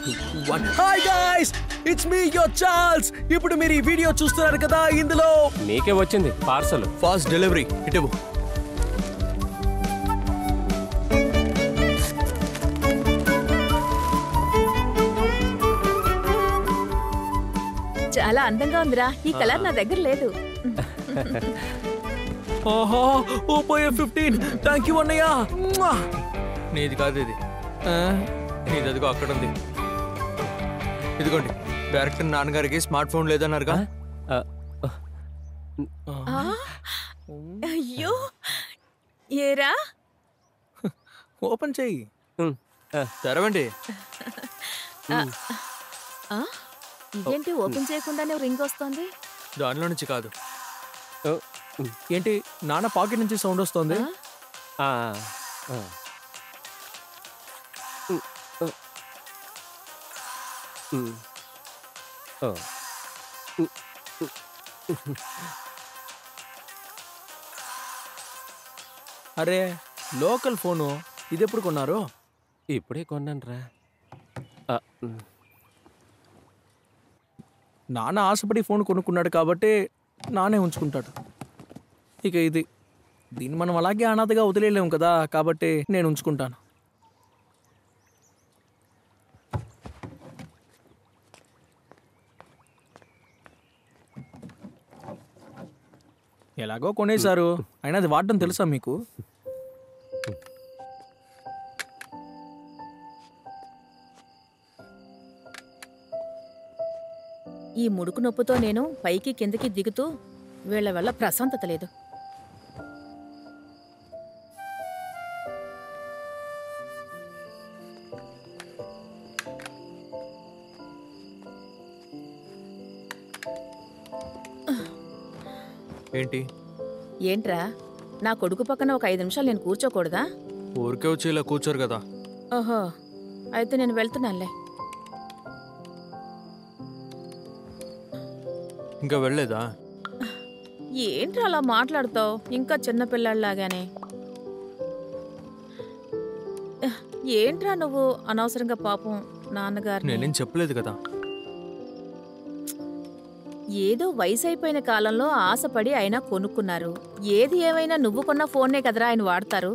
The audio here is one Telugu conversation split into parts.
One hi guys it's me your Charles ఇప్పుడు మీరు ఈ వీడియో చూస్తున్నారు కదా ఇందులో నీకే వచ్చింది పార్సల్ ఫాస్ట్ డెలివరీ ఇటు చాలా అందంగా ఉందిరా ఈ కలర్ నా దగ్గర లేదు ఆహా ఓపోయే ఫిఫ్టీన్ థ్యాంక్ యూ అన్నయ్య మ్వా! నీది కాదు ఇది ఆ, నీది అదిగో అక్కడ ఉంది ఇదిగోండి డైరెక్టర్ నాన్నగారికి స్మార్ట్ ఫోన్ లేదన్నారుగా ఆ? అయ్యో ఏరా ఓపెన్ చెయ్యి తెరవండి ఆ? ఇదేంటి ఓపెన్ చేయకుండానే రింగ్ వస్తుంది దానిలో నుంచి కాదు ఏంటి నాన్న పాకెట్ నుంచి సౌండ్ వస్తుంది అరే లోకల్ ఫోను ఇది ఎప్పుడు కొన్నారు ఇప్పుడే కొన్నాను రా నాన్న ఆశపడి ఫోన్ కొనుక్కున్నాడు కాబట్టి నానే ఉంచుకుంటాడు ఇక ఇది దీన్ని మనం అలాగే అనాథగా వదిలేయలేము కదా కాబట్టి నేను ఉంచుకుంటాను ఎలాగో కొనేశారు అయినా అది వాడడం తెలుసా మీకు ఈ ముడుకు నొప్పుతో నేను పైకి కిందకి దిగుతూ వీళ్ళ వల్ల ప్రశాంతత లేదు ఏంటి ఏంట్రా నా కొడుకు పక్కన ఒక ఐదు నిమిషాలు నేను కూర్చోకూడదా ఊరికే వచ్చి ఇలా కూర్చోరు కదా ఓహో అయితే నేను వెళ్తున్నానులే ఇంకా వెళ్ళలేదా ఏంట్రా అలా మాట్లాడుతావు ఇంకా చిన్నపిల్లాడిలాగానే ఏంట్రా నువ్వు అనవసరంగా పాపం నాన్నగారిని నేనేం చెప్పలేదు కదా ఏదో వయసు అయిపోయిన కాలంలో ఆశపడి అయినా కొనుక్కున్నారు ఏది ఏమైనా నువ్వు కొన్న ఫోన్నే కదరా ఆయన వాడతారు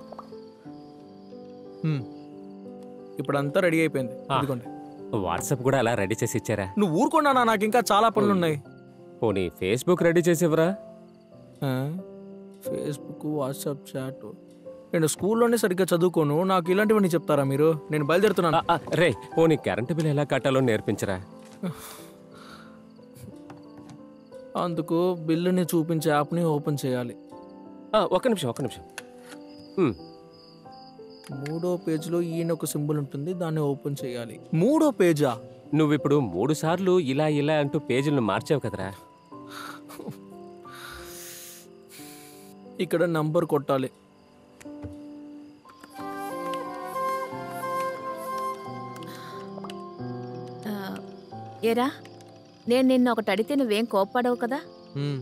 హ్మ్. ఇప్పుడంతా రెడీ అయిపోయింది ఇదిగోండి వాట్సాప్ కూడా అలా రెడీ చేసి ఇచ్చారా నువ్వు ఊరుకున్నానా నాకు ఇంకా చాలా పనులు ఉన్నాయి పోనీ ఫేస్బుక్ రెడీ చేసివరా ఆ? ఫేస్బుక్ వాట్సాప్ చాట్ నేను స్కూల్లోనే సరిగ్గా చదువుకోను నాకు ఇలాంటివన్నీ చెప్తారా మీరు నేను బయలుదేరుతున్నాను రే పోనీ కరెంటు బిల్ ఎలా కట్టాలో నేర్పించరా అందుకు బిల్లుని చూపించే యాప్ని ఓపెన్ చేయాలి ఆ, ఒక్క నిమిషం ఒక్క నిమిషం ఉమ్, మూడో పేజ్లో ఈయన ఒక సింబల్ ఉంటుంది దాన్ని ఓపెన్ చేయాలి మూడో పేజా నువ్విప్పుడు మూడు సార్లు ఇలా ఇలా అంటూ పేజీలను మార్చావు కదరా ఇక్కడ నంబర్ కొట్టాలి ఆ, ఏరా నేను నిన్న ఒకటి అడిగితే నువ్వేం కోప్పడవు కదా హ్మ్.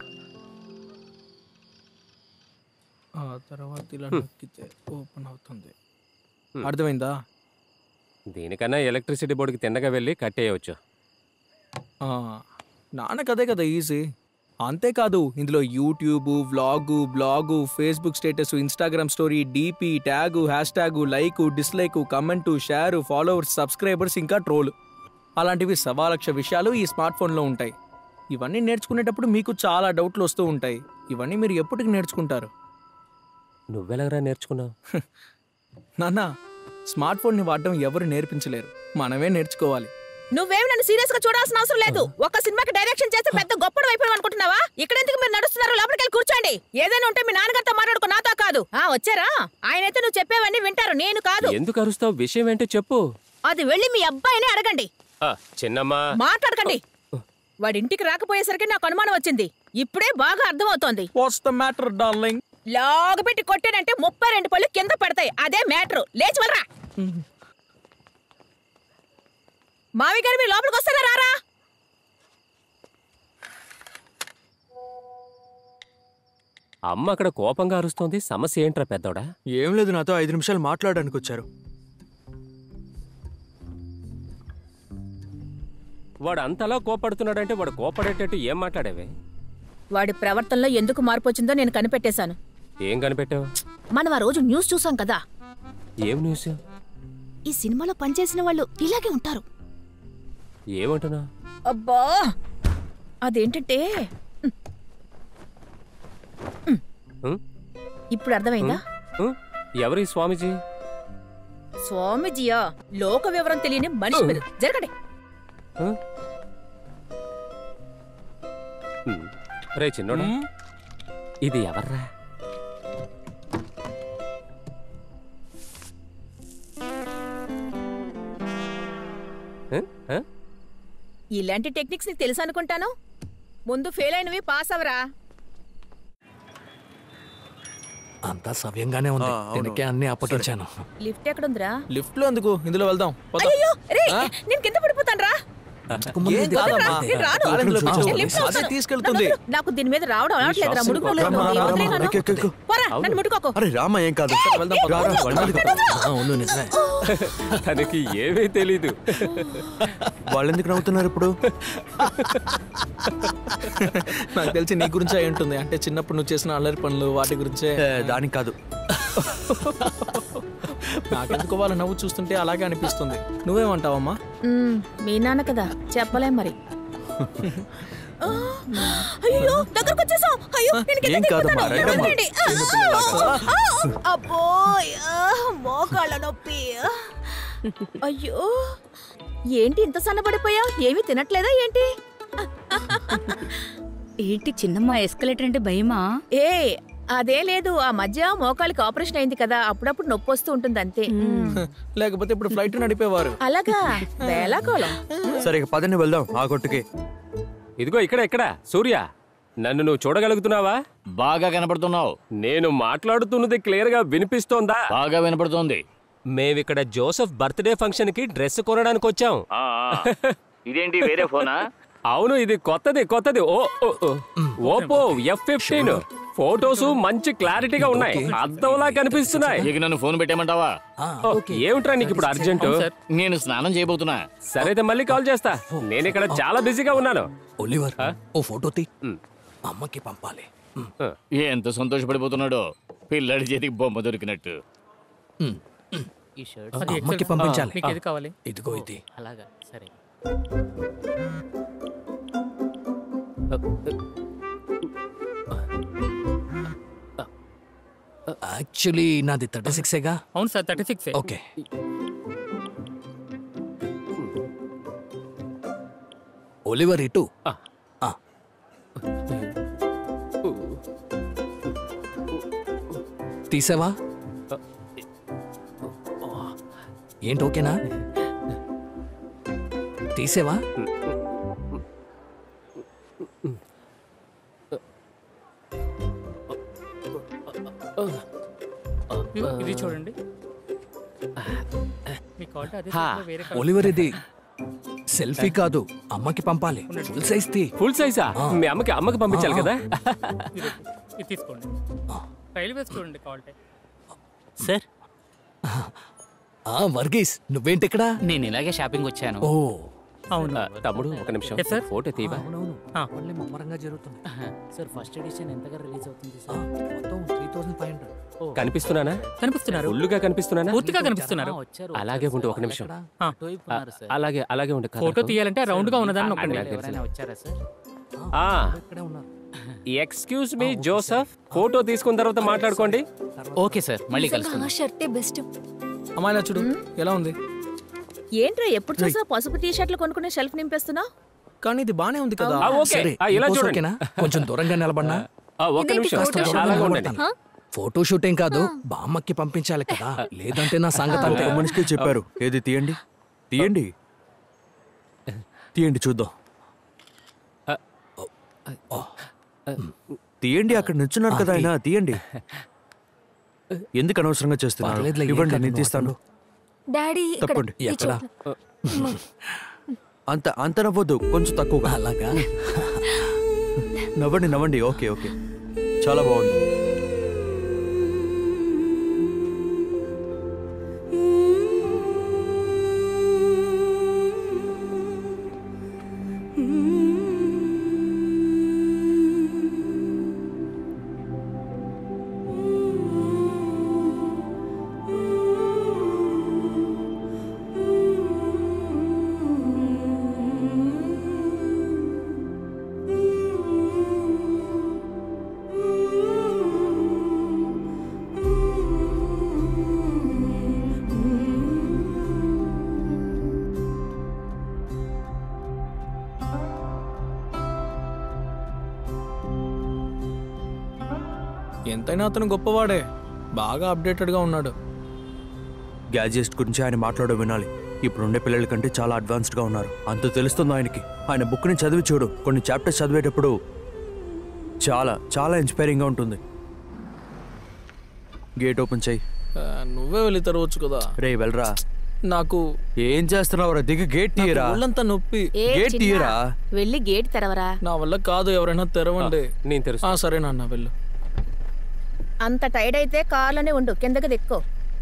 ఆ తర్వాత ఇలా నొక్కితే ఓపెన్ అవుతుంది అర్థమైందా దీనికన్నా ఎలక్ట్రిసిటీ బోర్డుకి తిన్నగా వెళ్ళి కట్టేయవచ్చు ఆ, నాన్నకు అదే కదా ఈజీ అంతేకాదు ఇందులో YouTube vlog blog Facebook status Instagram story DP tag hashtag like dislike comment share followers subscribers ఇంకా ట్రోల్ అలాంటివి సవా లక్ష విషయాలు ఈ స్మార్ట్ ఫోన్లో ఉంటాయి ఇవన్నీ నేర్చుకునేటప్పుడు మీకు చాలా డౌట్లు వస్తూ ఉంటాయి ఇవన్నీ మీరు ఎప్పటికి నేర్చుకుంటారు నువ్వెలాగరా నేర్చుకున్నావు నాన్న స్మార్ట్ ఫోన్ని వాడడం ఎవరు నేర్పించలేరు మనమే నేర్చుకోవాలి నువ్వేం నన్ను సీరియస్ గా చూడాల్సిన అవసరం లేదు ఒక సినిమాకి డైరెక్షన్ చేస్తే పెద్ద గొప్పడు అయిపోయాం అనుకుంటున్నావా ఇక్కడ ఎందుకు మీరు నడుస్తున్నారు లోపలికి వెళ్ళి కూర్చోండి ఏదైనా ఉంటే మీ నాన్నగారితో మాట్లాడుకో నాతో కాదు ఆ వచ్చారా ఆయనైతే నువ్వు చెప్పేవన్నీ వింటారు నేను కాదు ఎందుకు అరుస్తావు విషయం ఏంటో చెప్పు అది వెళ్ళి మీ అబ్బాయిని అడగండి ఆ, చిన్నమ్మా మాట్లాడకండి వాడి ఇంటికి రాకపోయేసరికి నాకు అనుమానం వచ్చింది ఇప్పుడే బాగా అర్థమవుతోంది వాట్స్ ద మ్యాటర్ డార్లింగ్ లాగపెట్టి కొట్టానంటే ముప్పై రెండు పళ్ళు కింద పడతాయి అదే మ్యాటర్ లేచి వెళ్ళరా మావి గారు మీరు లోపలికి వస్తారా రారా అమ్మ అక్కడ కోపంగా అరుస్తోంది సమస్య ఏంట్రా పెద్దోడా ఏం లేదు నాతో ఐదు నిమిషాలు మాట్లాడడానికి వచ్చారు వాడు అంతలా కోపడుతున్నాడంటే వాడు కోపడేటట్టు ఏం మాట్లాడేవే వాడి ప్రవర్తనలో ఎందుకు మార్పు వచ్చిందో నేను కనిపెట్టేశాను ఏం కనిపెట్టావు మనం ఆ రోజు న్యూస్ చూసాం కదా ఏం న్యూస్ ఈ సినిమాలో పనిచేసిన వాళ్ళు ఇలాగే ఉంటారు ఏమంటున్నా అబ్బా అదేంటంటే ఉం? ఇప్పుడు అర్థమైందా ఉం? ఎవరి స్వామీజీ స్వామిజీయా లోక వివరం తెలియని మనిషి మీరు జరగండి ఉం? ఉం. రే చిన్నోడా ఇది ఎవర్రా ఉం? ఉం? ఇలాంటి టెక్నిక్స్ నీకు తెలుసు అనుకుంటాను ముందు ఫెయిల్ అయినవి పాస్ అవరా అంతా సవ్యంగానే ఉంది వెనకే అన్ని అప్పగించాను లిఫ్ట్ ఎక్కడుందిరా లిఫ్ట్ లో ఎందుకు ఇందులో వెళ్దాం పద. అయ్యో రే నేను కింద పడిపోతాను రా ఏం కాదమ్మా. నేను రాను. కాలు ఇందులో నేను కూర్చో. లిఫ్ట్లో అదే వస్తాను. తీసుకెళ్తుంది నన్ను- నాకు దీని మీద రావడం అలవాట్లేదురా శ్వాస ముడుకులో పక్కన లేదు. రా, రా, వదిలేయ్ రా, నన్ను. ఎక్కు, ఎక్కు. పోరా నన్ను ముట్టుకోకు అరే రామ ఏం కాదు వెళ్దాం పద. రా, రా, వెళ్ళాలి కదా. ఆ, అవును నిజమే తనకి ఏమీ తెలీదు వాళ్ళు ఎందుకు నవ్వుతున్నారు ఇప్పుడు నాకు తెలిసి నీ గురించి అయి ఉంటుంది అంటే చిన్నప్పుడు నువ్వు చేసిన అల్లరి పనులు వాటి గురించే ఏ, దానికి కాదు నాకెందుకు వాళ్ళ నవ్వు చూస్తుంటే అలాగే అనిపిస్తుంది నువ్వేమంటావమ్మా మ్మ్, మీ నాన్న కదా చెప్పలేం మరి ఆ, అయ్యో దగ్గరకు వచ్చేసాం అయ్యో నేను కింద ఏం కాదమ్మా, దిగుతాను. రండమ్మా. వదలండి. ఆ, ఆ, అబ్బో ఆ, మోకాళ్ళ నొప్పి అయ్యో ఏంటి ఇంత సన్నబడిపోయావు ఏమీ తినట్లేదా ఏంటి ఏంటి చిన్నమ్మ ఎస్కలేటర్ అంటే భయమా ఏ అదే లేదు ఆ మధ్య మోకాలికి ఆపరేషన్ అయింది కదా అప్పుడప్పుడు నొప్పి వస్తూ ఉంటుంది అంతే లేకపోతే ఇప్పుడు ఫ్లైట్ నడిపేవారు అలాగా వేలాకోళం సరే ఇక పదండి వెళ్దాం ఆ కొట్టుకి ఇదిగో ఇక్కడ ఇక్కడ సూర్య నన్ను నువ్వు చూడగలుగుతున్నావా బాగా కనపడుతున్నావు నేను మాట్లాడుతున్నది క్లియర్ గా వినిపిస్తోందా బాగా వినపడుతోంది మేమిక్కడ జోసెఫ్ బర్త్డే ఫంక్షన్ కి డ్రెస్ కొనడానికి వచ్చాం ఆ, ఆ. ఇదేంటి వేరే ఫోనా అవును ఇది కొత్తది కొత్తది ఓ ఓ, ఓ. ఓపో ఎఫ్ ఫిఫ్టీన్ ఫోటోస్ మంచి క్లారిటీగా ఉన్నాయి అద్దంలా కనిపిస్తున్నాయి ఇక నన్ను ఫోన్ పెట్టేమంటావా ఓ, ఏమిట్రా నీకు ఇప్పుడు అర్జెంటు నేను స్నానం చేయబోతున్నా సరే అయితే మళ్ళీ కాల్ చేస్తా నేను ఇక్కడ చాలా బిజీగా ఉన్నాను ఒలివర్ ఓ ఫోటో తీ ఉమ్. అమ్మకి పంపాలి ఉమ్. ఎంత సంతోషపడిపోతున్నాడో పిల్లడి చేతికి బొమ్మ దొరికినట్టు అమ్మకి పంపించాలి మీకు ఏది కావాలి ఇదిగో ఇది అలాగా సరే యాక్చువల్లీ నాది థర్టీ సిక్సేగా అవును sir thirty six okay Oliver ఇటు ఆ. ఆ. తీసావా ఏంటి ఓకేనా తీసేవా ఇది చూడండి మీ కాల్ అదే హా. set లో వేరే colour. ఒలివర్ ఇది సెల్ఫీ కాదు అమ్మకి పంపాలి ఫుల్ సైజ్ తీ ఫుల్ సైజా మీ అమ్మకి అమ్మకి పంపించాలి కదా ఇది ఇది తీసుకోండి రైల్వే చూడండి కాల్ సార్ ఆ వర్గీస్ నువ్వేంటి ఇక్కడ నేను ఇలాగే షాపింగ్ వచ్చాను ఓ అవును ఆ, తమ్ముడు ఒక నిమిషం Yes, sir. ఫోటో తీవా ఆ. మళ్ళీ ముమ్మరంగా జరుగుతుంది సార్ ఫస్ట్ ఎడిషన్ ఎంతగా రిలీజ్ అవుతుంది ఆ, మొత్తం త్రీ థౌసండ్ ఫైవ్ హండ్రెడ్ కనిపిస్తున్నానా కనిపిస్తున్నారు ఫుల్లుగా కనిపిస్తున్నానా పూర్తిగా కనిపిస్తున్నారు వచ్చారు అలాగే ఉండు ఒక నిమిషం ఆ. అటువైపు ఉన్నారు సార్ అలాగే అలాగే ఉండు ఫోటో తీయాలంటే రౌండ్ గా ఉన్నదాన్ని ఆ, నొక్కండి నాకు తెలుసు. ఎవరైనా వచ్చారా సార్ ఆ ఇక్కడే ఉన్నారు ఎక్స్క్యూజ్ మీ జోసఫ్ ఫోటో తీసుకున్న తర్వాత మాట్లాడుకోండి ఓకే సార్ మళ్ళీ కలుసుకుందాం షర్టే బెస్ట్ అమ్మాయిలా చూడు ఎలా ఉంది ఏంట్రా ఎప్పుడు చూసినా పసుపు టీ షర్ట్లు కొనుక్కునే షెల్ఫ్ నింపేస్తున్నావు కానీ ఇది బానే ఉంది కదా ఆ, ఓకే. సరే, ఆ, ఇలా ఈ pose చూడండి. ఓకేనా? కొంచెం దూరంగా నిలబడినా ఆ, ఒక్క నిమిషం కాస్త దూరంగా అలాగే ఉండండి నిలబడతాను. ఫోటో షూటింగ్ కాదు బామ్మకి పంపించాలి కదా లేదంటే నా సంగతి అంతే ఒక మనిషికి చెప్పారు ఏది తీయండి తీయండి తీయండి చూద్దాం తీయండి అక్కడ నిల్చున్నారు కదా ఆయన తీయండి ఎందుకు అనవసరంగా చేస్తున్నారు పర్లేదులే, ఏం ఇవ్వండి కాదు, నేను నువ్వు తీస్తాను డాడీ ఇక్కడ తప్పండి. ఈ ఎక్కడ? చోట్ల. అంత అంత నవ్వద్దు కొంచెం తక్కువగా అలాగా నవ్వండి నవ్వండి ఓకే ఓకే చాలా బాగుంది ఎంతైనా అతను గొప్పవాడే బాగా అప్డేటెడ్గా ఉన్నాడు గ్యాజెట్స్ గురించి ఆయన మాట్లాడో వినాలి ఇప్పుడుండే పిల్లల కంటే చాలా అడ్వాన్స్డ్గా ఉన్నారు అంత తెలుస్తుంది ఆయనకి ఆయన బుక్ని చదివి చూడు కొన్ని చాప్టర్స్ చదివేటప్పుడు చాలా చాలా ఇన్స్పైరింగ్గా ఉంటుంది గేట్ ఓపెన్ చేయి ఆ, నువ్వే వెళ్ళి తెరవచ్చు కదా రే వెళ్ళరా నాకు ఏం చేస్తున్నావురా దిగి గేట్ తీయరా ఒళ్ళంతా నొప్పి ఏ గేట్ చిన్నా, తీయరా? వెళ్ళి గేట్ తెరవరా నా వల్ల కాదు ఎవరైనా తెరవండి నేను తెలుసు ఆ, సరే నాన్న వెళ్ళు అంత టైడ్ అయితే కార్లోనే ఉండు కిందకి దిక్కో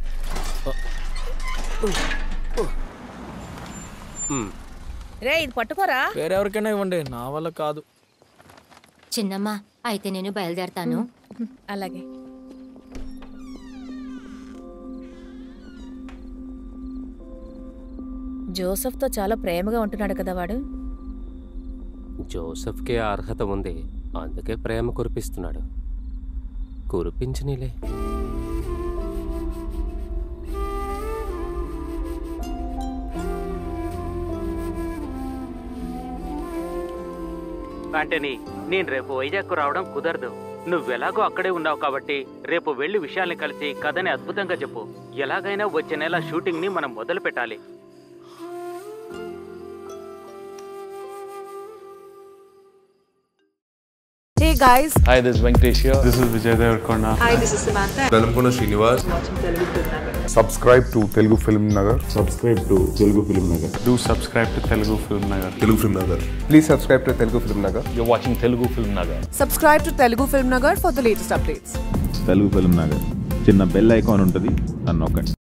రే ఇది పట్టుకోరా వేరెవరికైనా ఇవ్వండి నా వల్ల కాదు చిన్నమ్మ అయితే నేను బయలుదేరతాను అలాగే జోసెఫ్తో చాలా ప్రేమగా ఉంటున్నాడు కదా వాడు జోసెఫ్కి ఆ అర్హత ఉంది అందుకే ప్రేమ కురిపిస్తున్నాడు కురిపించనిలే ఆంటనీ నేను రేపు వైజాగ్ రావడం కుదరదు నువ్వెలాగో అక్కడే ఉన్నావు కాబట్టి రేపు వెళ్ళి విషయాల్ని కలిసి కథని అద్భుతంగా చెప్పు ఎలాగైనా వచ్చే నెల షూటింగ్ ని మనం మొదలు పెట్టాలి Hey guys, Hi, this is Venkatesh here. This is Vijay Devarkonda. hi, this is Samantha. Velankonda Srinivas subscribe to Telugu film Nagar subscribe to Telugu film Nagar Do subscribe to Telugu Film Nagar. Telugu film Nagar please subscribe to Telugu film Nagar You're watching Telugu Film Nagar. Subscribe to Telugu Film Nagar for the latest updates. Telugu film Nagar చిన్న బెల్ ఐకాన్ ఉంటుంది నన్ను నొక్కండి